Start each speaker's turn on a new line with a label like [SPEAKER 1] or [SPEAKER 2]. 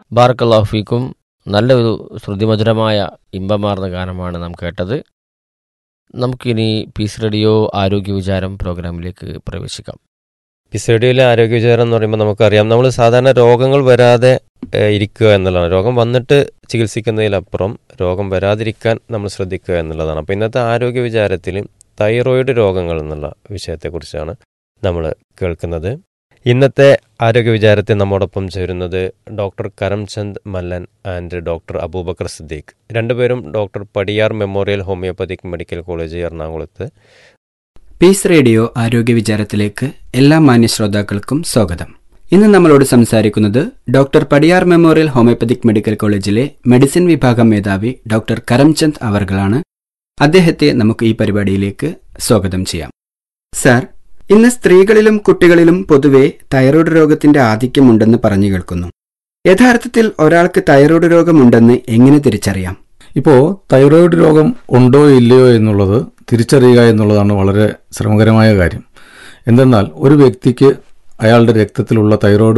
[SPEAKER 1] ബാർക്കല്ലാഫിക്കും നല്ലൊരു ശ്രുതിമധുരമായ ഇമ്പമാർന്ന ഗാനമാണ് നാം കേട്ടത് നമുക്കിനി പീസ് റേഡിയോ ആരോഗ്യ വിചാരം പ്രോഗ്രാമിലേക്ക് പ്രവേശിക്കാം
[SPEAKER 2] പിസഡിയിലെ ആരോഗ്യ വിചാരം എന്ന് പറയുമ്പോൾ നമുക്കറിയാം നമ്മൾ സാധാരണ രോഗങ്ങൾ വരാതെ ഏഹ്, ഇരിക്കുക എന്നുള്ളതാണ് രോഗം വന്നിട്ട് ചികിത്സിക്കുന്നതിലപ്പുറം രോഗം വരാതിരിക്കാൻ നമ്മൾ ശ്രദ്ധിക്കുക എന്നുള്ളതാണ് അപ്പോൾ ഇന്നത്തെ ആരോഗ്യ വിചാരത്തിൽ തൈറോയിഡ് രോഗങ്ങൾ എന്നുള്ള വിഷയത്തെക്കുറിച്ചാണ് നമ്മൾ കേൾക്കുന്നത് ഇന്നത്തെ ആരോഗ്യ വിചാരത്തിൽ നമ്മോടൊപ്പം ചേരുന്നത് doctor Karamchand Mallan and doctor Abubakar Siddique രണ്ടുപേരും doctor Padiyar memorial homoeopathic medical college എറണാകുളത്ത്
[SPEAKER 3] പീസ് റേഡിയോ ആരോഗ്യ വിചാരത്തിലേക്ക് എല്ലാ മാന്യ ശ്രോതാക്കൾക്കും സ്വാഗതം ഇന്ന് നമ്മളോട് സംസാരിക്കുന്നത് doctor Padiyar memorial homoeopathic medical കോളേജിലെ മെഡിസിൻ വിഭാഗം മേധാവി ഡോക്ടർ കരംചന്ദ് അവർകളാണ് അദ്ദേഹത്തെ നമുക്ക് ഈ പരിപാടിയിലേക്ക് സ്വാഗതം ചെയ്യാം സാർ ഇന്ന് സ്ത്രീകളിലും കുട്ടികളിലും പൊതുവെ തൈറോയ്ഡ് രോഗത്തിന്റെ ആധിക്യമുണ്ടെന്ന് പറഞ്ഞു കേൾക്കുന്നു യഥാർത്ഥത്തിൽ ഒരാൾക്ക് തൈറോയ്ഡ് രോഗമുണ്ടെന്ന് എങ്ങനെ തിരിച്ചറിയാം
[SPEAKER 4] ഇപ്പോൾ തൈറോയിഡ് രോഗം ഉണ്ടോ ഇല്ലയോ എന്നുള്ളത് തിരിച്ചറിയുക എന്നുള്ളതാണ് വളരെ ശ്രമകരമായ കാര്യം എന്തെന്നാൽ ഒരു വ്യക്തിക്ക് അയാളുടെ രക്തത്തിലുള്ള തൈറോയ്ഡ്